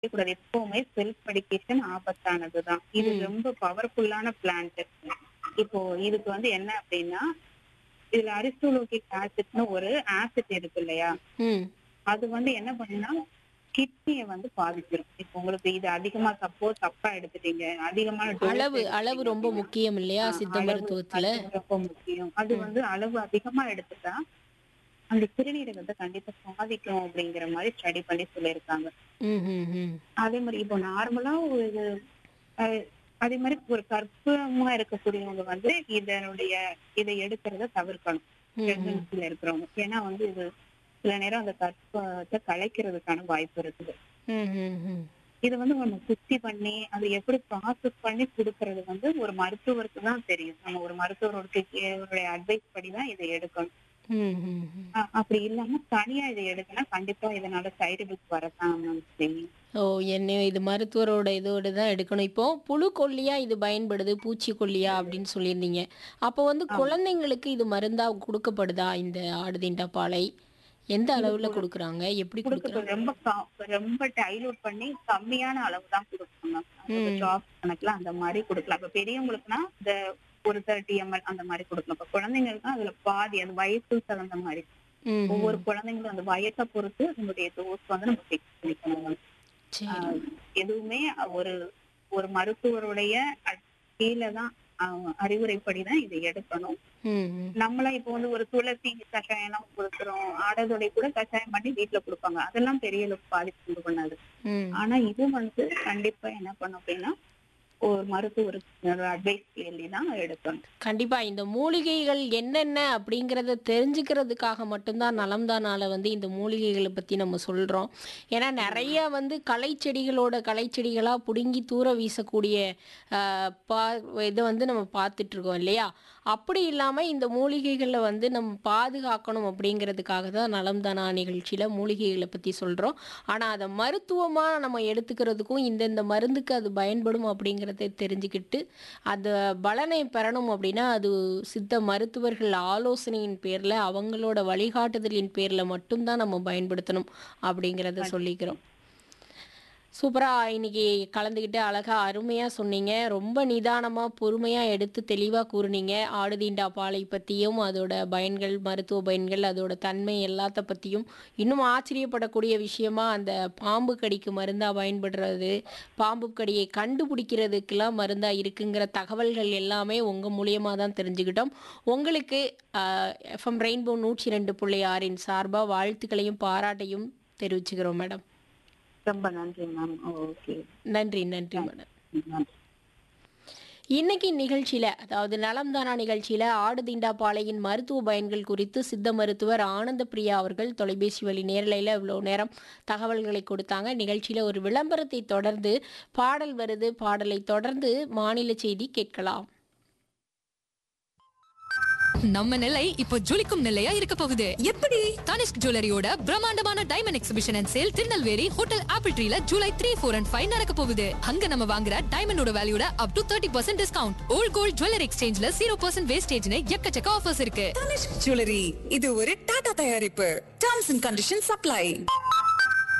கூடாது எப்பவுமே self medication ஆபத்தானதுதான் இது ம். ரொம்ப பவர்ஃபுல்லான பிளான்ட் இப்போ இதுக்கு வந்து என்ன அப்படின்னா இதுல அரிஸ்டோலோகிக் ஆசிட்னு ஒரு ஆசிட் இருக்கு இல்லையா ம் அது வந்து என்ன பண்ணுன்னா கிட்னியை வந்து பாதிச்சிடும் இப்போ உங்களுக்கு இது அதிகமா சப்போஸ் தப்பா எடுத்துட்டீங்க அதிகமான dose அளவு எடுத்துட்டீங்க அளவு ரொம்ப அப்படின்னா, முக்கியம் இல்லையா ஆ, சித்த அளவு- மருத்துவத்துல அளவு ரொம்ப முக்கியம் அது ம். வந்து அளவு அதிகமா எடுத்துட்டா அந்த சிறுநீரகத்தை கண்டிப்பா பாதிக்கும் அப்படிங்கிற மாதிரி ஸ்டடி பண்ணி சொல்லியிருக்காங்க ம் ம் ம் அதே மாதிரி இப்போ நார்மலா ஒரு அஹ், அதே மாதிரி ஒரு கர்ப்பமா இருக்கக்கூடியவங்க வந்து இதனுடைய இதை எடுக்கிறத தவிர்க்கணும் ம், ம் பிரெக்னன்சில இருக்கிறவங்க ஏன்னா வந்து இது சில நேரம் அந்த கர்ப்பத்தை கலைக்கிறதுக்கான வாய்ப்பு இருக்குது ம் ம் ம் இது வந்து நம்ம சுத்தி பண்ணி அதை எப்படி ப்ராசஸ் பண்ணி கொடுக்கறது வந்து ஒரு மருத்துவருக்கு தான் தெரியும் நம்ம ஒரு மருத்துவருடைய அட்வைஸ் படி தான் இதை எடுக்கணும் ம் ம் ம் அ- அப்படி இல்லாம தனியா இதை எடுக்கனா கண்டிப்பா இதனால சைடு எஃபெக்ட் வரதான் மேம் செய்யும் ஓ என்ன இது மருத்துவரோட இதோட தான் எடுக்கணும் இப்போ புழுக்கொல்லியா இது பயன்படுது பூச்சிக்கொல்லியா அப்படின்னு சொல்லியிருந்தீங்க அப்போ வந்து ஆமா. குழந்தைங்களுக்கு இது மருந்தா கொடுக்கப்படுதா இந்த ஆடுதிண்டா பாலை எந்த அளவுல கொடுக்குறாங்க எப்படி கொடுக்க கொடுக்குறாங்க ரொம்ப க- ரொம்ப டைலூட் பண்ணி கம்மியான அளவு தான் கொடுக்கணும் ம். ட்ராப் கணக்குல அந்த மாதிரி கொடுக்கலாம் இப்ப பெரியவங்களுக்குனா இந்த ஒரு தேர்ட்டி எம்எல் அந்த மாதிரி கொடுக்கலாம் இப்ப குழந்தைங்களுக்கு அதுல பாதி அது வயசு தகுந்த மாதிரி ம், ம். ஒவ்வொரு குழந்தைங்களும் அந்த வயசை பொறுத்து நம்மளுடைய டோஸ் வந்து நம்ம ஃபிக்ஸ் பண்ணிக்கணும் சரி ஆஹ் எதுவுமே ஒரு ஒரு மருத்துவருடைய அட்- கீழே தான் ஆஹ் அறிவுரைப்படிதான் இதை எடுக்கணும் ம் ம் நம்மளா இப்போ வந்து ஒரு துளசி கஷாயம் எல்லாம் கொடுக்குறோம் ஆடதொடை கூட கஷாயம் பண்ணி வீட்டுல கொடுப்பாங்க அதெல்லாம் பெரிய அளவுக்கு பாதிப்பு உண்டு பண்ணாது ம் ஆனா இது வந்து கண்டிப்பா என்ன பண்ணும் அப்படின்னா ஒரு மருத்துவருக்கு அட்வைஸ் கேள்வி தான் எடுக்கணும் கண்டிப்பா இந்த மூலிகைகள் என்னென்ன அப்படிங்கறத தெரிஞ்சுக்கிறதுக்காக மட்டும்தான் நலம்தானால வந்து இந்த மூலிகைகளை பத்தி நம்ம சொல்றோம் ஏன்னா நிறைய வந்து கலை செடிகளோட கலை செடிகளா புடுங்கி தூர வீசக்கூடிய ஆஹ், பா இதை வந்து நம்ம பார்த்துட்டு இருக்கோம் இல்லையா அப்படி இல்லாம இந்த மூலிகைகளை வந்து நம்ம பாதுகாக்கணும் அப்படிங்கிறதுக்காக தான் நலம்தானா நிகழ்ச்சியில மூலிகைகளை பத்தி சொல்றோம் ஆனா அதை மருத்துவமா நம்ம எடுத்துக்கிறதுக்கும் இந்தந்த மருந்துக்கு அது பயன்படும் அப்படிங்கறத தெரிஞ்சுக்கிட்டு அந்த பலனை பெறணும் அப்படின்னா அது சித்த மருத்துவர்கள் ஆலோசனையின் பேர்ல அவங்களோட வழிகாட்டுதலின் பேர்ல மட்டும்தான் நம்ம பயன்படுத்தணும் அப்படிங்கிறத சொல்லிக்கிறோம் சூப்பரா இன்னைக்கு கலந்துக்கிட்டு அழகா அருமையா சொன்னீங்க ரொம்ப நிதானமா பொறுமையா எடுத்து தெளிவா கூறுனீங்க ஆடுதீண்டா பாலை பத்தியும் அதோட பயன்கள் மருத்துவ பயன்கள் அதோட தன்மை எல்லாத்த பத்தியும் இன்னும் ஆச்சரியப்படக்கூடிய விஷயமா அந்த பாம்பு கடிக்கு மருந்தா பயன்படுறது பாம்பு கடியை கண்டுபிடிக்கிறதுக்கெல்லாம் மருந்தா இருக்குங்கிற தகவல்கள் எல்லாமே உங்க மூலியமா தான் தெரிஞ்சுக்கிட்டோம் உங்களுக்கு எஃப்எம் ரெயின்போ நூற்றி ரெண்டு புள்ளி ஆறின் சார்பா வாழ்த்துக்களையும் பாராட்டையும் தெரிவிச்சுக்கிறோம் மேடம் ரொம்ப நன்றி மேம் ஓகே நன்றி நன்றி மேடம் நன்றி இன்னைக்கு நிகழ்ச்சியில அதாவது நலம்தானா நிகழ்ச்சியில ஆடு தீண்டா பாலையின் மருத்துவ பயன்கள் குறித்து சித்த மருத்துவர் ஆனந்த பிரியா அவர்கள் தொலைபேசி வழி நேரலையில் இவ்வளோ நேரம் தகவல்களை கொடுத்தாங்க நிகழ்ச்சியில ஒரு விளம்பரத்தை தொடர்ந்து பாடல் வருது பாடலை தொடர்ந்து மாநில செய்தி கேட்கலாம் நம்ம நிலை இப்போ ஜொலிக்கும் நிலையா இருக்க போகுது எப்படி தனிஷ்க் ஜுவல்லரியோட பிரம்மாண்டமான diamond exhibition and sale Tirunelveli hotel apple ட்ரீல July three four and five நடக்க போகுது அங்க நம்ம வாங்குற டைமண்டோட வேல்யூட up to thirty percent discount old gold jewellery எக்ஸ்சேஞ்ச்ல ஜீரோ பர்சன்ட் வேஸ்டேஜ்னு எக்கச்சக்க ஆஃபர்ஸ் இருக்கு தனிஷ்க் ஜுவல்லரி இது ஒரு டாடா தயாரிப்பு டர்ம்ஸ் அண்ட் கண்டிஷன் சப்ளை